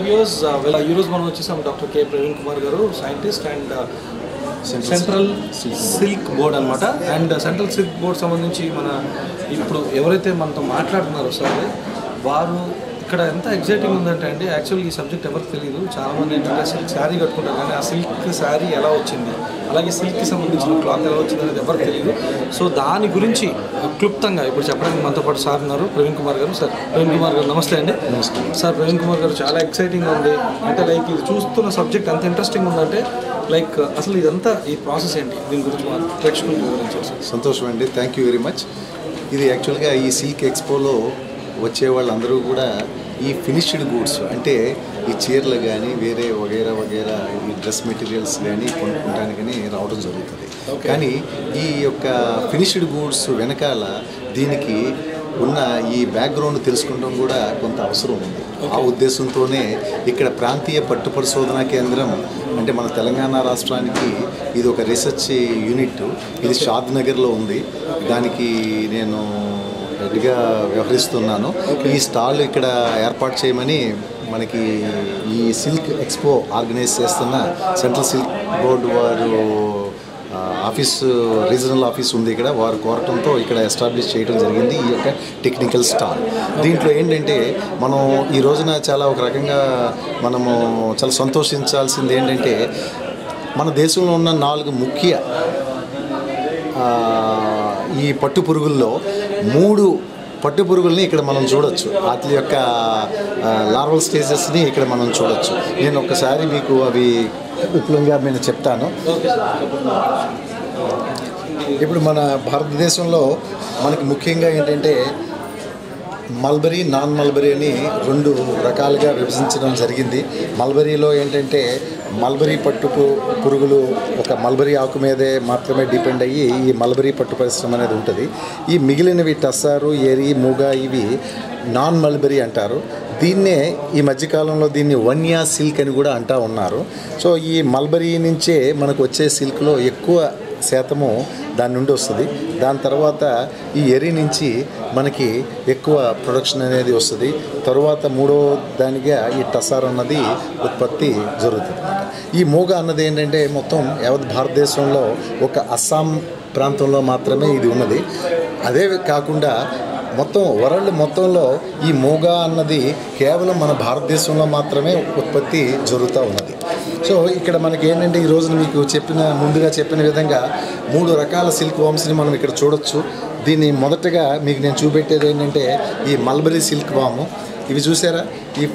views ఈరోజు మనం వచ్చేసాం doctor K Praveen Kumar garu scientist and central silk board అనమాట అండ్ సెంట్రల్ సిల్క్ బోర్డ్ సంబంధించి మన ఇప్పుడు ఎవరైతే మనతో మాట్లాడుతున్నారో సార్ వారు ఇక్కడ ఎంత ఎగ్జైటింగ్ ఉందంటే అండి యాక్చువల్లీ ఈ సబ్జెక్ట్ ఎవరికి తెలియదు చాలామంది ఏంటంటే సిల్క్ శారీ కట్టుకుంటారు కానీ ఆ సిల్క్ శారీ ఎలా వచ్చింది అలాగే సిల్క్కి సంబంధించిన క్లాత్ ఎలా వచ్చింది అనేది ఎవరికి తెలియదు సో దాని గురించి క్లుప్తంగా ఇప్పుడు చెప్పడానికి మనతో పాటు సార్ ఉన్నారు ప్రవీణ్ కుమార్ గారు సార్ ప్రవీణ్ కుమార్ గారు నమస్తే అండి సార్ ప్రవీణ్ కుమార్ గారు చాలా ఎక్సైటింగ్ ఉంది అంటే లైక్ ఇది చూస్తున్న సబ్జెక్ట్ ఎంత ఇంట్రెస్టింగ్ ఉందంటే లైక్ అసలు ఇదంతా ఈ ప్రాసెస్ ఏంటి దీని గురించి మా ప్రేక్షకులకు వివరించారు సార్ సంతోషం అండి థ్యాంక్ యూ వెరీ మచ్ ఇది యాక్చువల్గా ఈ సిల్క్ ఎక్స్పోలో వచ్చే వాళ్ళందరూ కూడా ఈ ఫినిష్డ్ గూడ్స్ అంటే ఈ చీరలు కానీ వేరే వగైరా వగైరా ఈ డ్రెస్ మెటీరియల్స్ కానీ కొనుక్కోవడానికని రావడం జరుగుతుంది కానీ ఈ యొక్క ఫినిష్డ్ గూడ్స్ వెనకాల దీనికి ఉన్న ఈ బ్యాక్గ్రౌండ్ తెలుసుకోవడం కూడా కొంత అవసరం ఉంది ఆ ఉద్దేశంతోనే ఇక్కడ ప్రాంతీయ పట్టు పరిశోధనా కేంద్రం అంటే మన తెలంగాణ రాష్ట్రానికి ఇది ఒక రీసెర్చ్ యూనిట్ ఇది షాద్ నగర్లో ఉంది దానికి నేను హెడ్గా వ్యవహరిస్తున్నాను ఈ స్టాల్ ఇక్కడ ఏర్పాటు చేయమని మనకి ఈ సిల్క్ ఎక్స్పో ఆర్గనైజ్ చేస్తున్న సెంట్రల్ సిల్క్ బోర్డు వారు ఆ, ఆఫీస్ రీజనల్ ఆఫీస్ ఉంది ఇక్కడ వారు కోరటంతో ఇక్కడ ఎస్టాబ్లిష్ చేయడం జరిగింది ఈ యొక్క టెక్నికల్ స్టాల్ దీంట్లో ఏంటంటే మనం ఈ రోజున చాలా ఒక రకంగా మనము చాలా సంతోషించాల్సింది ఏంటంటే మన దేశంలో ఉన్న నాలుగు ముఖ్య ఆ, ఈ పట్టు పురుగుల్లో మూడు పట్టు పురుగుల్ని ఇక్కడ మనం చూడొచ్చు వాటి యొక్క లార్వల్ స్టేజెస్ని ఇక్కడ మనం చూడొచ్చు నేను ఒక్కసారి మీకు అవి విపులంగా నేను చెప్తాను ఇప్పుడు మన భారతదేశంలో మనకి ముఖ్యంగా ఏంటంటే మల్బరీ నాన్ మల్బరీ అని రెండు రకాలుగా విభజించడం జరిగింది మల్బరీలో ఏంటంటే మల్బరీ పట్టు పు- పురుగులు ఒక మల్బరీ ఆకు మీదే మాత్రమే డిపెండ్ అయ్యి ఈ మల్బరీ పట్టు పరిశ్రమ అనేది ఉంటుంది ఈ మిగిలినవి టస్సారు ఏరి మూగ ఇవి నాన్ మల్బరీ అంటారు దీన్నే ఈ మధ్యకాలంలో దీన్ని వన్యా సిల్క్ అని కూడా అంటా ఉన్నారు సో ఈ మల్బరీ నుంచే మనకు వచ్చే సిల్క్లో ఎక్కువ శాతము దాని నుండి వస్తుంది దాని తర్వాత ఈ ఎరి నుంచి మనకి ఎక్కువ ప్రొడక్షన్ అనేది వస్తుంది తరువాత మూడో దానిగా ఈ టసార్ అన్నది ఉత్పత్తి జరుగుతుంది ఈ మూగ అన్నది ఏంటంటే మొత్తం యావత్ భారతదేశంలో ఒక అస్సాం ప్రాంతంలో మాత్రమే ఇది ఉన్నది అదే కాకుండా మొత్తం వరల్డ్ మొత్తంలో ఈ మూగ అన్నది కేవలం మన భారతదేశంలో మాత్రమే ఉత్పత్తి జరుగుతూ ఉన్నది సో ఇక్కడ మనకి ఏంటంటే ఈ రోజున మీకు చెప్పిన ముందుగా చెప్పిన విధంగా మూడు రకాల సిల్క్ వామ్స్ని మనం ఇక్కడ చూడొచ్చు దీన్ని మొదటగా మీకు నేను చూపెట్టేది ఏంటంటే ఈ మల్బరీ సిల్క్ వాము ఇవి చూసారా ఈ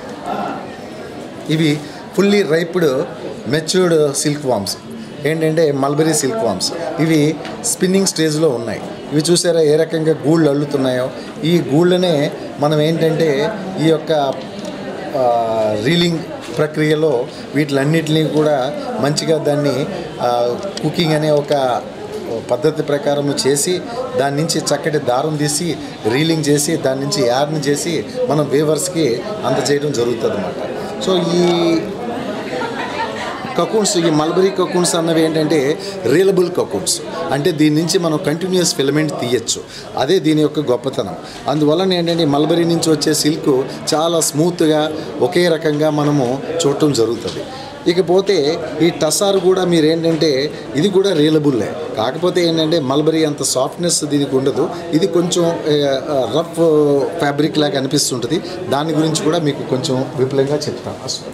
ఇవి fully riped matured silk worms ఏంటంటే మల్బరీ సిల్క్ వామ్స్ ఇవి స్పిన్నింగ్ స్టేజ్లో ఉన్నాయి ఇవి చూసారా ఏ రకంగా గూళ్ళు అల్లుతున్నాయో ఈ గూళ్ళనే మనం ఏంటంటే ఈ యొక్క ఆ, రీలింగ్ ప్రక్రియలో వీటిలన్నిటినీ కూడా మంచిగా దాన్ని ఆ, కుకింగ్ అనే ఒక పద్ధతి ప్రకారం చేసి దాని నుంచి చక్కటి దారం తీసి రీలింగ్ చేసి దాని నుంచి యార్న్ చేసి మనం వేవర్స్కి అందజేయడం జరుగుతుంది అన్నమాట సో ఈ కకూన్స్ ఈ మల్బరీ కకూన్స్ అన్నవి ఏంటంటే రీలబుల్ కకూన్స్ అంటే దీని నుంచి మనం కంటిన్యూస్ ఫిలమెంట్ తీయచ్చు అదే దీని యొక్క గొప్పతనం అందువలన ఏంటంటే ఈ మల్బరీ నుంచి వచ్చే సిల్క్ చాలా స్మూత్గా ఒకే రకంగా మనము చూడటం జరుగుతుంది ఇకపోతే ఈ టసార్ కూడా మీరు ఏంటంటే ఇది కూడా రీలబుల్లే కాకపోతే ఏంటంటే మల్బరీ అంత సాఫ్ట్నెస్ దీనికి ఉండదు ఇది కొంచెం రఫ్ ఫ్యాబ్రిక్ లాగా అనిపిస్తుంటుంది దాని గురించి కూడా మీకు కొంచెం విపులంగా చెప్తాను అసలు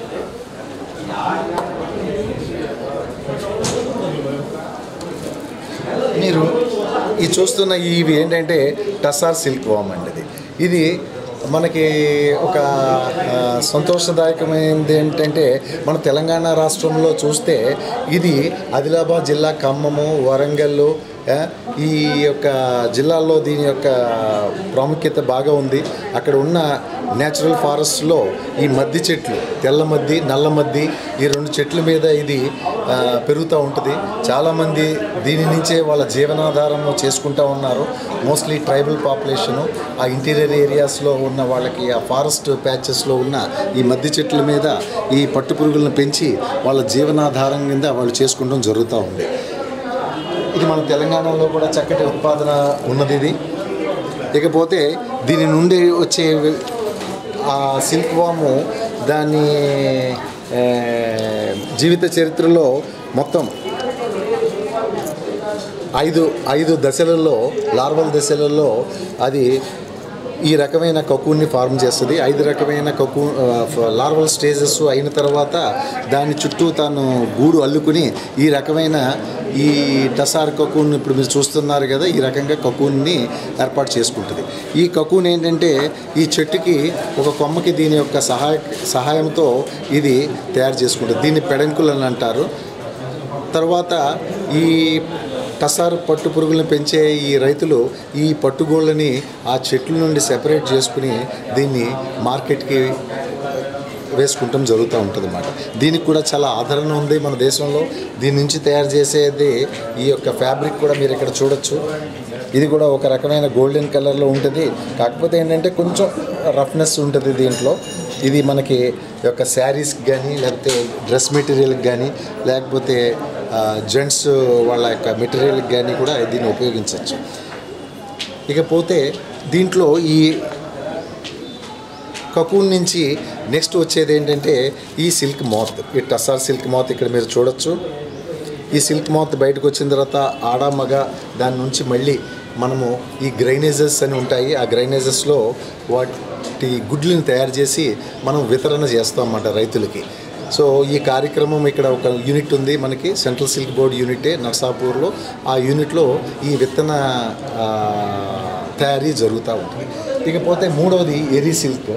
మీరు ఈ చూస్తున్న ఇవి ఏంటంటే టసార్ సిల్క్ వామ్ అండి ఇది ఇది మనకి ఒక ఆ, సంతోషదాయకమైనది ఏంటంటే మన తెలంగాణ రాష్ట్రంలో చూస్తే ఇది ఆదిలాబాద్ జిల్లా ఖమ్మము వరంగల్ ఆ, ఈ యొక్క జిల్లాల్లో దీని యొక్క ప్రాముఖ్యత బాగా ఉంది అక్కడ ఉన్న నేచురల్ ఫారెస్ట్లో ఈ మద్ది చెట్లు తెల్ల మద్ది నల్ల మద్ది ఈ రెండు చెట్ల మీద ఇది ఆ, పెరుగుతూ ఉంటుంది చాలామంది దీని నుంచే వాళ్ళ జీవనాధారం చేసుకుంటూ ఉన్నారు మోస్ట్లీ ట్రైబల్ పాపులేషను ఆ ఇంటీరియర్ ఏరియాస్లో ఉన్న వాళ్ళకి ఆ ఫారెస్ట్ ప్యాచెస్లో ఉన్న ఈ మద్ది చెట్ల మీద ఈ పట్టు పురుగులను పెంచి వాళ్ళ జీవనాధారం కింద వాళ్ళు చేసుకుంటాం జరుగుతూ ఉంది ఇది మన తెలంగాణలో కూడా చక్కటి ఉత్పాదన ఉన్నది ఇది ఇకపోతే దీని నుండి వచ్చే ఆ సిల్క్ వాము దాని ఆ, జీవిత చరిత్రలో మొత్తం ఐదు ఐదు దశలలో లార్వల్ దశలలో అది ఈ రకమైన కకూన్ని ఫార్మ్ చేస్తుంది ఐదు రకమైన కకూ లార్వల్ స్టేజెస్ అయిన తర్వాత దాని చుట్టూ తాను గూడు అల్లుకుని ఈ రకమైన ఈ టసార్ కకూన్ ఇప్పుడు మీరు చూస్తున్నారు కదా ఈ రకంగా కకూన్ని ఏర్పాటు చేసుకుంటుంది ఈ కకూన్ ఏంటంటే ఈ చెట్టుకి ఒక కొమ్మకి దీని యొక్క సహాయ సహాయంతో ఇది తయారు చేసుకుంటుంది దీన్ని పెడంకులు అని అంటారు తర్వాత ఈ టసార్ పట్టు పురుగులను పెంచే ఈ రైతులు ఈ పట్టుగోళ్ళని ఆ చెట్ల నుండి సెపరేట్ చేసుకుని దీన్ని మార్కెట్కి వేసుకుంటాం జరుగుతూ ఉంటుంది అన్నమాట దీనికి కూడా చాలా ఆదరణ ఉంది మన దేశంలో దీని నుంచి తయారు చేసేది ఈ యొక్క ఫ్యాబ్రిక్ కూడా మీరు ఇక్కడ చూడొచ్చు ఇది కూడా ఒక రకమైన గోల్డెన్ కలర్లో ఉంటుంది కాకపోతే ఏంటంటే కొంచెం రఫ్నెస్ ఉంటుంది దీంట్లో ఇది మనకి యొక్క శారీస్కి కానీ లేకపోతే డ్రెస్ మెటీరియల్కి కానీ లేకపోతే జెంట్స్ వాళ్ళ యొక్క మెటీరియల్కి కానీ కూడా దీన్ని ఉపయోగించవచ్చు ఇకపోతే దీంట్లో ఈ కకూన్ నుంచి నెక్స్ట్ వచ్చేది ఏంటంటే ఈ సిల్క్ మాత్ ఈ టసార్ సిల్క్ మాత్ ఇక్కడ మీరు చూడొచ్చు ఈ సిల్క్ మాత్ బయటకు వచ్చిన తర్వాత ఆడ మగ దాని నుంచి మళ్ళీ మనము ఈ గ్రైనేజెస్ అని ఉంటాయి ఆ గ్రైనేజెస్లో వాటి గుడ్లను తయారు చేసి మనం వితరణ చేస్తాం అన్నమాట రైతులకి సో ఈ కార్యక్రమం ఇక్కడ ఒక యూనిట్ ఉంది మనకి సెంట్రల్ సిల్క్ బోర్డ్ యూనిటే నర్సాపూర్లో ఆ యూనిట్లో ఈ విత్తన ఆ, తయారీ జరుగుతూ ఉంటుంది ఇకపోతే మూడవది ఎరీ సిల్క్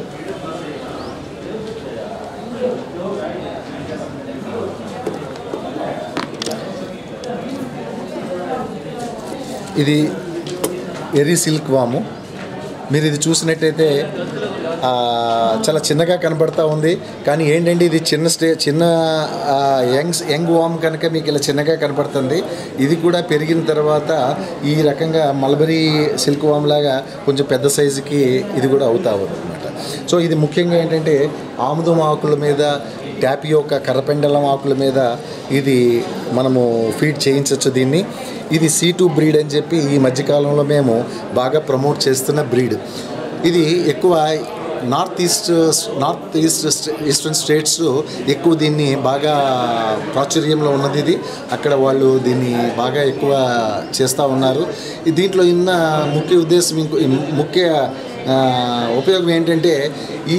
ఇది ఎరీ సిల్క్ వాము మీరు ఇది చూసినట్టయితే ఆ, చాలా చిన్నగా కనబడతా ఉంది కానీ ఏంటంటే ఇది చిన్న స్టే చిన్న యంగ్ యంగ్ వామ్ కనుక మీకు ఇలా చిన్నగా కనబడుతుంది ఇది కూడా పెరిగిన తర్వాత ఈ రకంగా మల్బరీ సిల్క్ వామ్ లాగా కొంచెం పెద్ద సైజుకి ఇది కూడా అవుతా ఉంది అనమాట సో ఇది ముఖ్యంగా ఏంటంటే ఆముదం ఆకుల మీద ట్యాపియోక కర్రపెండలం ఆకుల మీద ఇది మనము ఫీడ్ చేయించవచ్చు దీన్ని ఇది సీ టూ బ్రీడ్ అని చెప్పి ఈ మధ్యకాలంలో మేము బాగా ప్రమోట్ చేస్తున్న బ్రీడ్ ఇది ఎక్కువ north east north east eastern states ఎక్కువ దీన్ని బాగా ప్రాచుర్యంలో ఉన్నది ఇది అక్కడ వాళ్ళు దీన్ని బాగా ఎక్కువ చేస్తూ ఉన్నారు ఈ దీంట్లో ఉన్న ముఖ్య ఉద్దేశం ఇంకో ఈ ముఖ్య ఆ, ఉపయోగం ఏంటంటే ఈ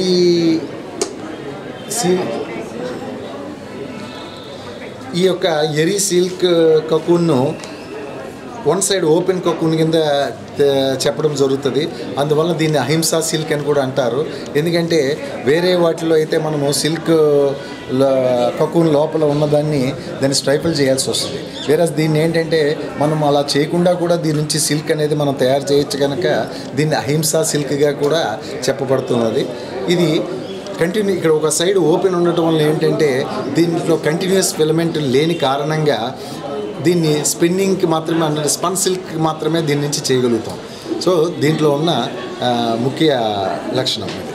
సీ ఈ యొక్క ఎరీ సిల్క్ కకూన్ను వన్ సైడ్ ఓపెన్ కకూన్ కింద తే- చెప్పడం జరుగుతుంది అందువల్ల దీన్ని అహింసా సిల్క్ అని కూడా అంటారు ఎందుకంటే వేరే వాటిలో అయితే మనము సిల్క్ కకూన్ లోపల ఉన్నదాన్ని దాన్ని స్ట్రైఫల్ చేయాల్సి వస్తుంది వేరే దీన్ని ఏంటంటే మనం అలా చేయకుండా కూడా దీని నుంచి సిల్క్ అనేది మనం తయారు చేయొచ్చు కనుక దీన్ని అహింసా సిల్క్గా కూడా చెప్పబడుతున్నది ఇది కంటిన్యూ ఇక్కడ ఒక సైడ్ ఓపెన్ ఉండటం వల్ల ఏంటంటే దీంట్లో కంటిన్యూస్ ఫిలమెంట్ లేని కారణంగా దీన్ని స్పిన్నింగ్కి మాత్రమే అంటే స్పన్ సిల్క్ మాత్రమే దీని నుంచి చేయగలుగుతాం సో దీంట్లో ఉన్న ఆ, ముఖ్య లక్షణం ఇది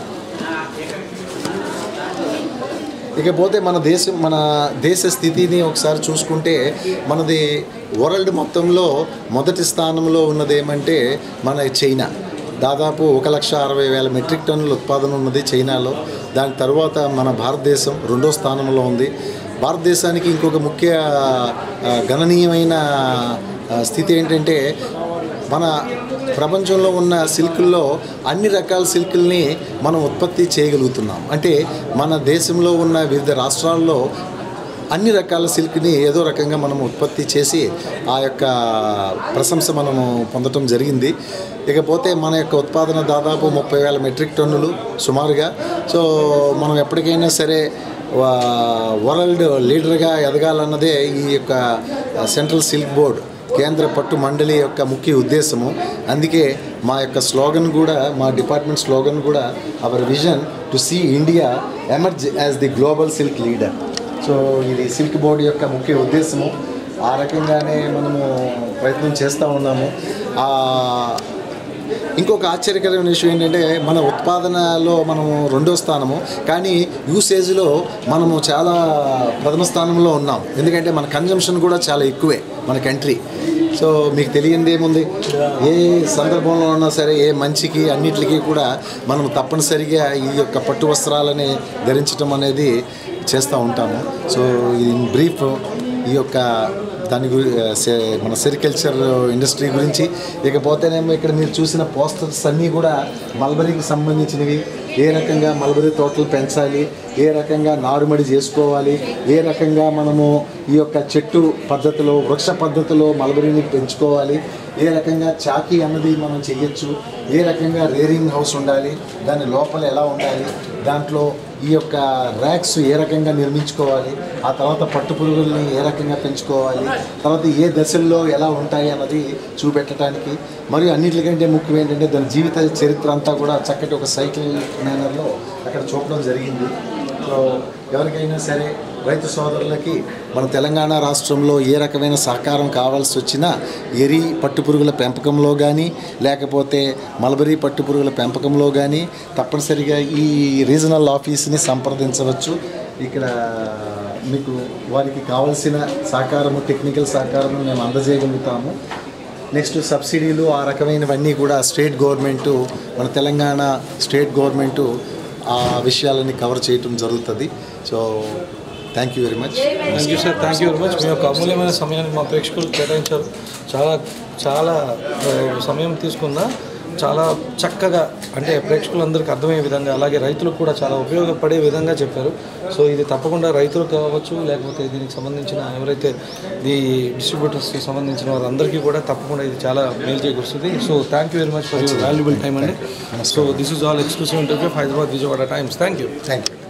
ఇకపోతే మన దేశం మన దేశ స్థితిని ఒకసారి చూసుకుంటే మనది వరల్డ్ మొత్తంలో మొదటి స్థానంలో ఉన్నది ఏమంటే మన చైనా దాదాపు ఒక లక్ష అరవై వేల మెట్రిక్ టన్నుల ఉత్పాదన ఉన్నది చైనాలో దాని తర్వాత మన భారతదేశం రెండో స్థానంలో ఉంది భారతదేశానికి ఇంకొక ముఖ్య ఆ, గణనీయమైన ఆ, స్థితి ఏంటంటే మన ప్రపంచంలో ఉన్న సిల్కుల్లో అన్ని రకాల సిల్కుల్ని మనం ఉత్పత్తి చేయగలుగుతున్నాం అంటే మన దేశంలో ఉన్న వివిధ రాష్ట్రాల్లో అన్ని రకాల సిల్క్ని ఏదో రకంగా మనం ఉత్పత్తి చేసి ఆ యొక్క ప్రశంస మనము పొందటం జరిగింది ఇకపోతే మన యొక్క ఉత్పాదన దాదాపు ముప్పై వేల మెట్రిక్ టన్నులు సుమారుగా సో మనం ఎప్పటికైనా సరే వా- వరల్డ్ లీడర్గా ఎదగాలన్నదే ఈ యొక్క సెంట్రల్ సిల్క్ బోర్డ్ కేంద్ర పట్టు మండలి యొక్క ముఖ్య ఉద్దేశము అందుకే మా యొక్క స్లోగన్ కూడా మా డిపార్ట్మెంట్ స్లోగన్ కూడా our vision to see India emerge as the global silk leader so ఇది సిల్క్ బోర్డ్ యొక్క ముఖ్య ఉద్దేశము ఆ రకంగానే మనము ప్రయత్నం చేస్తూ ఉన్నాము ఆ, ఇంకొక ఆశ్చర్యకరమైన విషయం ఏంటంటే మన ఉత్పాదనలో మనము రెండో స్థానము కానీ యూసేజ్లో మనము చాలా ప్రథమ స్థానంలో ఉన్నాం ఎందుకంటే మన కన్జంప్షన్ కూడా చాలా ఎక్కువే మన కంట్రీ సో మీకు తెలియంది ఏముంది ఏ సందర్భంలో ఉన్నా సరే ఏ మంచికి అన్నిటికీ కూడా మనం తప్పనిసరిగా ఈ యొక్క పట్టు వస్త్రాలని ధరించడం అనేది చేస్తూ ఉంటాము సో ఇన్ బ్రీఫ్ ఈ యొక్క దాని గురి సె- మన సెరికల్చర్ ఇండస్ట్రీ గురించి ఇకపోతేనేమో ఇక్కడ మీరు చూసిన పోస్టర్స్ అన్నీ కూడా మల్బరీకి సంబంధించినవి ఏ రకంగా మల్బరీ తోటలు పెంచాలి ఏ రకంగా నారుమడి చేసుకోవాలి ఏ రకంగా మనము ఈ యొక్క చెట్టు పద్ధతిలో వృక్ష పద్ధతిలో మల్బరీని పెంచుకోవాలి ఏ రకంగా చాకీ అన్నది మనం చెయ్యొచ్చు ఏ రకంగా రేరింగ్ హౌస్ ఉండాలి దాని లోపల ఎలా ఉండాలి దాంట్లో ఈ యొక్క ర్యాక్స్ ఏ రకంగా నిర్మించుకోవాలి ఆ తర్వాత పట్టు పురుగుల్ని ఏ రకంగా పెంచుకోవాలి తర్వాత ఏ దశల్లో ఎలా ఉంటాయి అన్నది చూపెట్టడానికి మరియు అన్నిటికంటే ముఖ్యం ఏంటంటే దాని జీవిత చరిత్ర అంతా కూడా చక్కటి ఒక సైకిల్ మేనర్లో అక్కడ చూపడం జరిగింది సో ఎవరికైనా సరే రైతు సోదరులకి మన తెలంగాణ రాష్ట్రంలో ఏ రకమైన సహకారం కావాల్సి వచ్చినా ఎరి పట్టుపురుగుల పెంపకంలో కానీ లేకపోతే మల్బరీ పట్టుపురుగుల పెంపకంలో కానీ తప్పనిసరిగా ఈ రీజనల్ ఆఫీస్ని సంప్రదించవచ్చు ఇక్కడ మీకు వారికి కావలసిన సహకారము టెక్నికల్ సహకారము మేము అందజేయగలుగుతాము నెక్స్ట్ సబ్సిడీలు ఆ రకమైనవన్నీ కూడా స్టేట్ గవర్నమెంటు మన తెలంగాణ స్టేట్ గవర్నమెంటు ఆ విషయాలని కవర్ చేయటం జరుగుతుంది so thank you very much thank you sir thank you very much మీ యొక్క అమూల్యమైన సమయాన్ని మా ప్రేక్షకులకు కేటాయించారు చాలా చాలా ఆ, సమయం తీసుకున్న చాలా చక్కగా అంటే ప్రేక్షకులందరికీ అర్థమయ్యే విధంగా అలాగే రైతులకు కూడా చాలా ఉపయోగపడే విధంగా చెప్పారు సో ఇది తప్పకుండా రైతులకు కావచ్చు లేకపోతే దీనికి సంబంధించిన ఎవరైతే ఈ డిస్ట్రిబ్యూటర్స్కి సంబంధించిన వారందరికీ కూడా తప్పకుండా ఇది చాలా మేలు చేకూరుస్తుంది so thank you very much for your valuable time అండి so this is all exclusive interview Hyderabad Vijayawada times thank you thank you